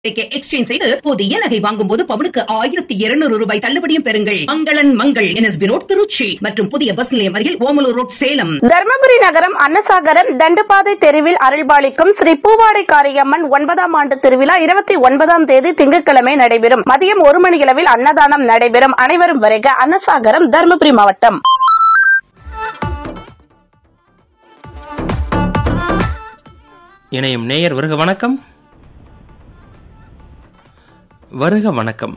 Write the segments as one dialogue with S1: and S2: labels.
S1: Exchange செய்து புதிய நகை வாங்கும் போது பவுனுக்கு ஆயிரத்தி இருநூறு ரூபாய் தள்ளுபடியும் பெறுங்கள் மங்களன் மங்கள் என்எஸ்பி ரோட் திருச்சி மற்றும் புதிய பஸ் நிலையம் அருகில் ஓமலூர் ரோட் சேலம்
S2: தர்மபுரி நகரம் அன்னசாகரம் தண்டுபாதை தெருவில் அருள்பாலிக்கும் ஸ்ரீ பூவாடை காரியம்மன் ஒன்பதாம் ஆண்டு திருவிழா இருபத்தி ஒன்பதாம் தேதி திங்கட்கிழமை நடைபெறும் மதியம் ஒரு மணியளவில் அன்னதானம் நடைபெறும் அனைவரும் வருக அன்னசாகரம் தர்மபுரி மாவட்டம்
S3: இணையும் நேயர் வருக வணக்கம் வருக வணக்கம்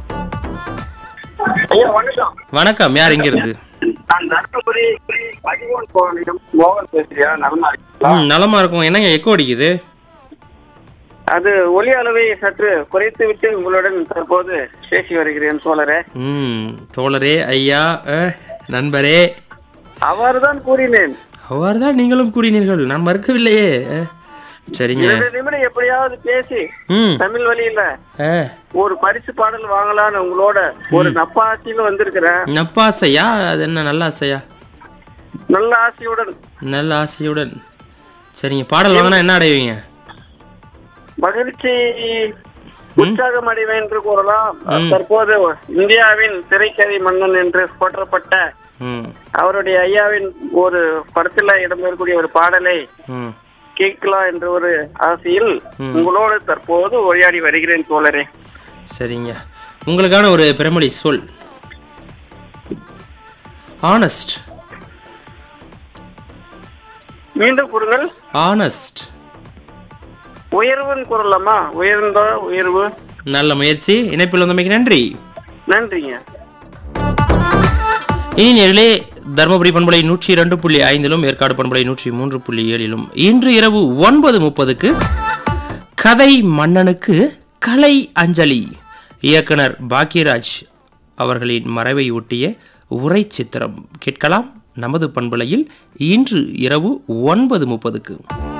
S4: ஐயா வணக்கம்
S3: வணக்கம் யார் இங்கிருந்து
S4: நான் தர்மபுரி பதிமூணு கோவிலிடம் மோகன் பேசுறியா நலமா இருக்கீங்களா
S3: ம் நலமா இருக்கும் என்னங்க எக்கோ அடிக்குது
S4: அது ஒலி அளவை சற்று குறைத்து விட்டு உங்களுடன் தற்போது பேசி வருகிறேன் சோழரே
S3: ம் தோழரே ஐயா அஹ், நண்பரே
S4: அவ்வாறுதான் கூறினேன்
S3: அவ்வாறுதான் நீங்களும் கூறினீர்கள் நான் மறுக்கவில்லையே அஹ், சரிங்க
S4: இரண்டு நிமிடம் எப்படியாவது பேசி
S3: ம்
S4: தமிழ் வழியில
S3: அஹ்,
S4: ஒரு பரிசு பாடல் வாங்கலாம்னு உங்களோட ஒரு நப்பாசியில வந்திருக்கிறேன்
S3: நப்பாசையா அது என்ன நல்ல ஆசையா
S4: நல்ல ஆசையுடன்
S3: நல்ல ஆசையுடன் சரிங்க பாடல் வாங்கினா என்ன அடைவீங்க
S4: மகிழ்ச்சி உற்சாகம் அடைவேன் என்று கூறலாம் தற்போது இந்தியாவின் திரைக்கதை மன்னன் என்று போற்றப்பட்ட
S3: ம்
S4: அவருடைய ஐயாவின் ஒரு படத்துல இடம்பெறக்கூடிய ஒரு பாடலை
S3: ம்
S4: கேட்கலாம் என்ற ஒரு ஆசையில்
S3: ம்.
S4: உங்களோடு தற்போது உரையாடி வருகிறேன் தோழரே
S3: சரிங்க உங்களுக்கான ஒரு பிரமொழி சொல் ஆனஸ்ட்
S4: மீண்டும் கூறுங்கள்
S3: ஆனஸ்ட்
S4: உயர்வுன்னு கூறலாமா உயர்ந்த உயர்வு
S3: நல்ல முயற்சி இணைப்பில் வந்தமைக்கு நன்றி
S4: நன்றிங்க
S3: இனி நேரிலே தருமபுரி பண்பலை நூற்றி இரண்டு புள்ளி ஐந்திலும் ஏற்காடு பண்பலை நூற்றி மூன்று புள்ளி ஏழிலும் இன்று இரவு ஒன்பது முப்பதுக்கு கதை மன்னனுக்கு கலை அஞ்சலி இயக்குனர் பாக்யராஜ் அவர்களின் மறைவை ஒட்டிய உரை சித்திரம் கேட்கலாம் நமது பண்பலையில் இன்று இரவு ஒன்பது முப்பதுக்கு